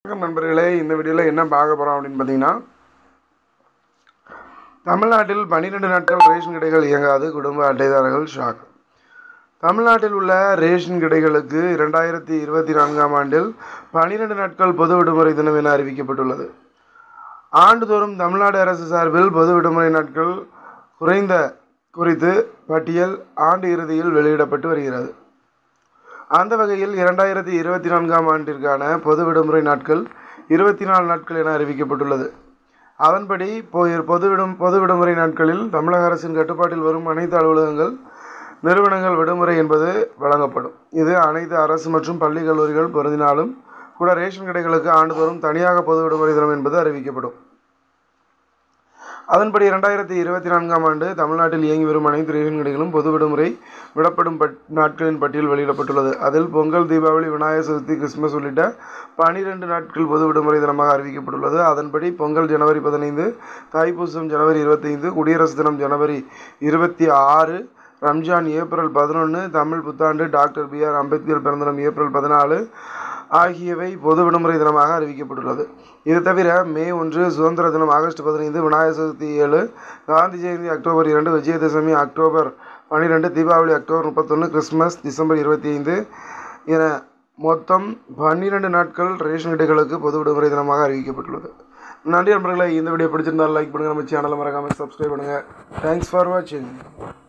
வணக்கம் நண்பர்களே இந்த வீடியோவில் என்ன பார்க்க போகிறோம் அப்படின்னு பார்த்தீங்கன்னா தமிழ்நாட்டில் பன்னிரெண்டு நாட்கள் ரேஷன் கடைகள் இயங்காது குடும்ப அட்டைதாரர்கள் ஷாக் தமிழ்நாட்டில் உள்ள ரேஷன் கடைகளுக்கு இரண்டாயிரத்தி இருபத்தி நான்காம் ஆண்டில் பன்னிரெண்டு நாட்கள் பொது விடுமுறை தினம் என அறிவிக்கப்பட்டுள்ளது ஆண்டுதோறும் தமிழ்நாடு அரசு சார்பில் பொது விடுமுறை நாட்கள் குறைந்த குறித்து பட்டியல் ஆண்டு இறுதியில் வெளியிடப்பட்டு வருகிறது அந்த வகையில் இரண்டாயிரத்தி இருபத்தி நான்காம் ஆண்டிற்கான பொது விடுமுறை நாட்கள் இருபத்தி நாலு நாட்கள் என அறிவிக்கப்பட்டுள்ளது அதன்படி பொ- பொது விடும் பொது விடுமுறை நாட்களில் தமிழக அரசின் கட்டுப்பாட்டில் வரும் அனைத்து அலுவலகங்கள் நிறுவனங்கள் விடுமுறை என்பது வழங்கப்படும் இது அனைத்து அரசு மற்றும் பள்ளி கல்லூரிகள் பொருந்தினாலும் கூட ரேஷன் கடைகளுக்கு ஆண்டுதோறும் தனியாக பொது விடுமுறை தினம் என்பது அறிவிக்கப்படும் அதன்படி இரண்டாயிரத்தி இருபத்தி நான்காம் ஆண்டு தமிழ்நாட்டில் இயங்கி வரும் அனைத்து ரேஷன் கடைகளும் பொது விடுமுறை விடப்படும் பட் நாட்களின் பட்டியல் வெளியிடப்பட்டுள்ளது அதில் பொங்கல் தீபாவளி விநாயகர் சதுர்த்தி கிறிஸ்துமஸ் உள்ளிட்ட பனிரெண்டு நாட்கள் பொது விடுமுறை தினமாக அறிவிக்கப்பட்டுள்ளது அதன்படி பொங்கல் ஜனவரி பதினைந்து தைப்பூசம் ஜனவரி இருபத்தைந்து குடியரசு தினம் ஜனவரி இருபத்தி ஆறு ரம்ஜான் ஏப்ரல் பதினொன்று தமிழ் புத்தாண்டு டாக்டர் பி ஆர் அம்பேத்கர் பிறந்ததினம் ஏப்ரல் பதினாலு ஆகியவை பொது விடுமுறை தினமாக அறிவிக்கப்பட்டுள்ளது இது தவிர மே ஒன்று சுதந்திர தினம் ஆகஸ்ட் பதினைந்து விநாயகர் சதுர்த்தி ஏழு காந்தி ஜெயந்தி அக்டோபர் இரண்டு விஜயதசமி அக்டோபர் பன்னிரெண்டு தீபாவளி அக்டோபர் முப்பத்தொன்று கிறிஸ்மஸ் டிசம்பர் இருபத்தி ஐந்து என மொத்தம் பன்னிரெண்டு நாட்கள் ரேஷன் கடைகளுக்கு பொது விடுமுறை தினமாக அறிவிக்கப்பட்டுள்ளது நன்றி நண்பர்களே இந்த வீடியோ பிடிச்சிருந்தால் லைக் பண்ணுங்கள் நம்ம சேனலை மறக்காமல் சப்ஸ்கிரைப் பண்ணுங்கள் தேங்க்ஸ் ஃபார் வாட்சிங்